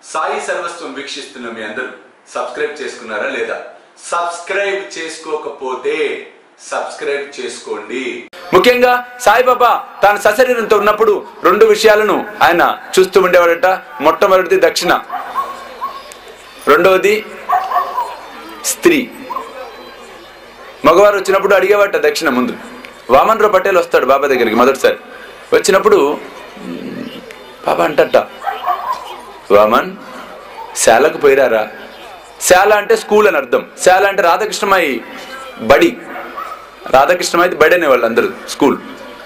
సాయి సర్వస్వం వీక్షిస్తున్న మీ అందరూ సబ్స్క్రైబ్ చేసుకున్నారా లేదా సబ్స్క్రైబ్ చేసుకోకపోతే సబ్స్క్రైబ్ చేసుకోండి ముఖ్యంగా సాయిబాబా తాను సశరీరంతో ఉన్నప్పుడు రెండు విషయాలను ఆయన చూస్తూ ఉండేవాడట మొట్టమొదటిది దక్షిణ రెండవది స్త్రీ మగవారు వచ్చినప్పుడు అడిగేవాట దక్షిణ ముందు వామన్ రావు పటేల్ వస్తాడు బాబా దగ్గరికి మొదటిసారి వచ్చినప్పుడు "మ్, బాబా అంటట వామన్ శాలకు పోయిరారా శాల అంటే స్కూల్ అని అర్థం శాల అంటే రాధాకృష్ణమాయి బడి రాధాకృష్ణమాయి బడి అనేవాళ్ళు అందరూ స్కూల్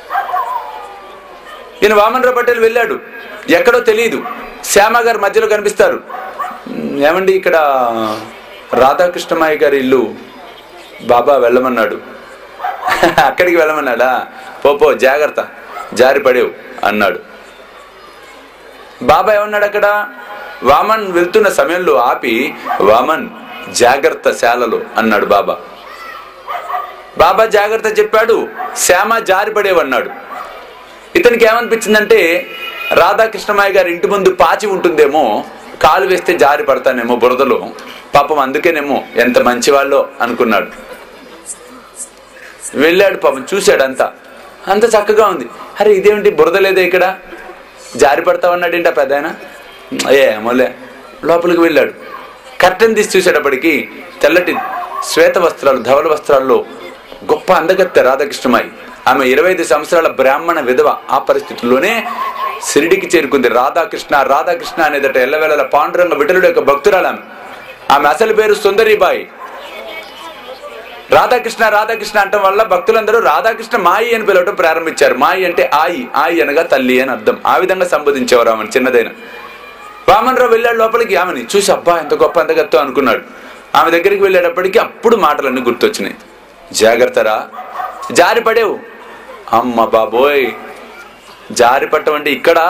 ఈయన వామన్ రావు పటేల్ వెళ్ళాడు ఎక్కడో తెలియదు శ్యామ గారు మధ్యలో కనిపిస్తారు "మ్, ఏమండి ఇక్కడ రాధాకృష్ణమాయి గారి ఇల్లు బాబా వెళ్ళమన్నాడు అక్కడికి వెళ్ళమన్నాడా పో పో జాగ్రత్త జారి పడేవు అన్నాడు బాబా ఏమన్నాడు అక్కడ వామన్ వెళ్తున్న సమయంలో ఆపి వామన్ జాగ్రత్త శాలలో అన్నాడు బాబా బాబా జాగ్రత్త చెప్పాడు శ్యామ జారి పడేవన్నాడు ఇతనికి ఏమనిపించిందంటే రాధాకృష్ణమాయ గారి ఇంటి ముందు పాచి ఉంటుందేమో కాలు వేస్తే జారి పడతానేమో బురదలో పాపం అందుకేనేమో ఎంత మంచివాళ్ళో అనుకున్నాడు వెళ్ళాడు పాపం చూశాడు అంతా అంత చక్కగా ఉంది అరే ఇదేమిటి బురద లేదా ఇక్కడ జారి పడతావన్నాడు ఏంటి పెద్ద ఆయన ఏ మొలే లోపలికి వెళ్ళాడు కర్టెన్ తీసి చూసేటప్పటికి తెల్లటి శ్వేత వస్త్రాలు ధవల వస్త్రాల్లో గొప్ప అందగత్తె రాధాకృష్ణమాయి ఆమె ఇరవై ఐదు సంవత్సరాల బ్రాహ్మణ విధవ ఆ పరిస్థితుల్లోనే షిరిడికి చేరుకుంది రాధాకృష్ణ రాధాకృష్ణ అనేదట ఎల్లవేళల పాండురంగ విఠలుడు యొక్క భక్తురాలు ఆమె ఆమె అసలు పేరు సుందరీబాయి రాధాకృష్ణ రాధాకృష్ణ అంటం వల్ల భక్తులందరూ రాధాకృష్ణ మాయి అని పిలవటం ప్రారంభించారు మాయి అంటే ఆయి ఆయి అనగా తల్లి అని అర్థం ఆ విధంగా సంబోధించేవారు ఆమెను చిన్నదైన వామనరావు వెళ్ళాడు లోపలికి ఆమెని చూసి అబ్బా ఎంత గొప్ప ఎంత గత్తో అనుకున్నాడు ఆమె దగ్గరికి వెళ్ళేటప్పటికి అప్పుడు మాటలన్నీ గుర్తొచ్చినాయి జాగ్రత్తరా జారి పడేవు అమ్మ బాబోయ్ జారి పట్టం అంటే ఇక్కడ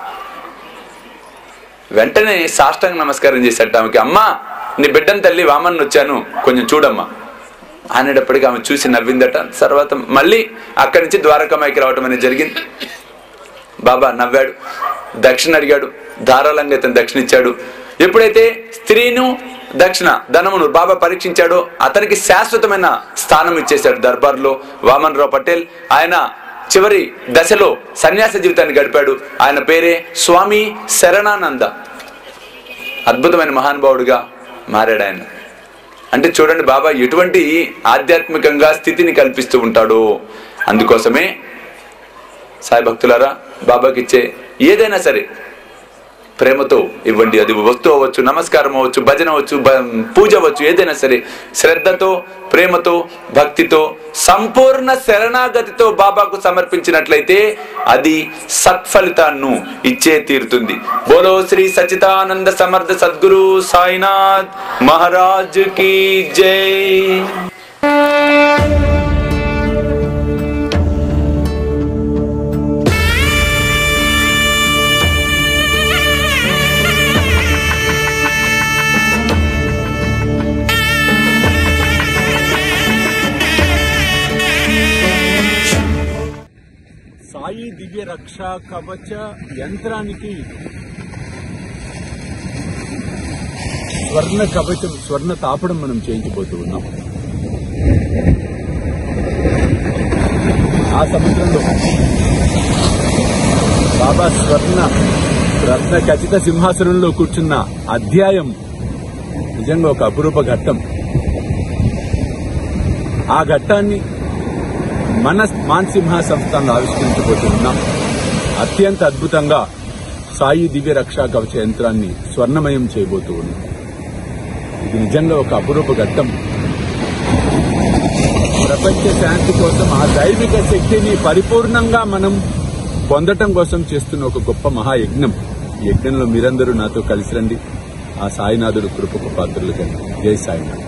వెంటనే సాష్టాంగ నమస్కారం చేశాట ఆమెకి అమ్మా నీ బిడ్డను తల్లి వామన్ వచ్చాను కొంచెం చూడమ్మా అనేటప్పటికి ఆమె చూసి నవ్విందట తర్వాత మళ్ళీ అక్కడి నుంచి ద్వారకామాయికి రావటం అనేది జరిగింది బాబా నవ్వాడు దక్షిణ అడిగాడు ధారాళంగా ఇతను దక్షిణ ఇచ్చాడు ఎప్పుడైతే స్త్రీను దక్షిణ ధనమును బాబా పరీక్షించాడో అతనికి శాశ్వతమైన స్థానం ఇచ్చేశాడు దర్బార్లో వామన్ రావు పటేల్ ఆయన చివరి దశలో సన్యాస జీవితాన్ని గడిపాడు ఆయన పేరే స్వామి శరణానంద అద్భుతమైన మహానుభావుడిగా మారాడు ఆయన అంటే చూడండి బాబా ఎటువంటి ఆధ్యాత్మికంగా స్థితిని కల్పిస్తూ ఉంటాడో అందుకోసమే సాయి భక్తులారా బాబాకి ఇచ్చే ఏదైనా సరే ప్రేమతో ఇవ్వండి అది వస్తువు అవ్వచ్చు నమస్కారం అవ్వచ్చు భజన అవ్వచ్చు బ- పూజ అవ్వచ్చు ఏదైనా సరే శ్రద్ధతో ప్రేమతో భక్తితో సంపూర్ణ శరణాగతితో బాబాకు సమర్పించినట్లయితే అది సత్ఫలితాన్ని ఇచ్చే తీరుతుంది బోలో శ్రీ సచితానంద సమర్థ సద్గురు సాయినాథ్ మహారాజ్ కీ జై సాయి దివ్య రక్ష కవచ యంత్రానికి స్వర్ణ కవచం స్వర్ణ తాపడం మనం చేయించబోతూ ఉన్నాం ఆ సముద్రంలో బాబా స్వర్ణ రత్న ఖచ్చిత సింహాసనంలో కూర్చున్న అధ్యాయం నిజంగా ఒక అపురూప ఘట్టం ఆ ఘట్టాన్ని మన మాన్సింహ సంస్థను ఆవిష్కరించబోతున్నాం అత్యంత అద్భుతంగా సాయి దివ్య రక్షా కవచ యంత్రాన్ని స్వర్ణమయం చేయబోతూ ఉన్నాం ఇది నిజంగా ఒక అపురూప ఘట్టం ప్రపంచ శాంతి కోసం ఆ దైవిక శక్తిని పరిపూర్ణంగా మనం పొందటం కోసం చేస్తున్న ఒక గొప్ప మహాయజ్ఞం ఈ యజ్ఞంలో మీరందరూ నాతో కలిసి రండి ఆ సాయినాథుడు కృపకు పాత్రలు కండి జై సాయినాథ్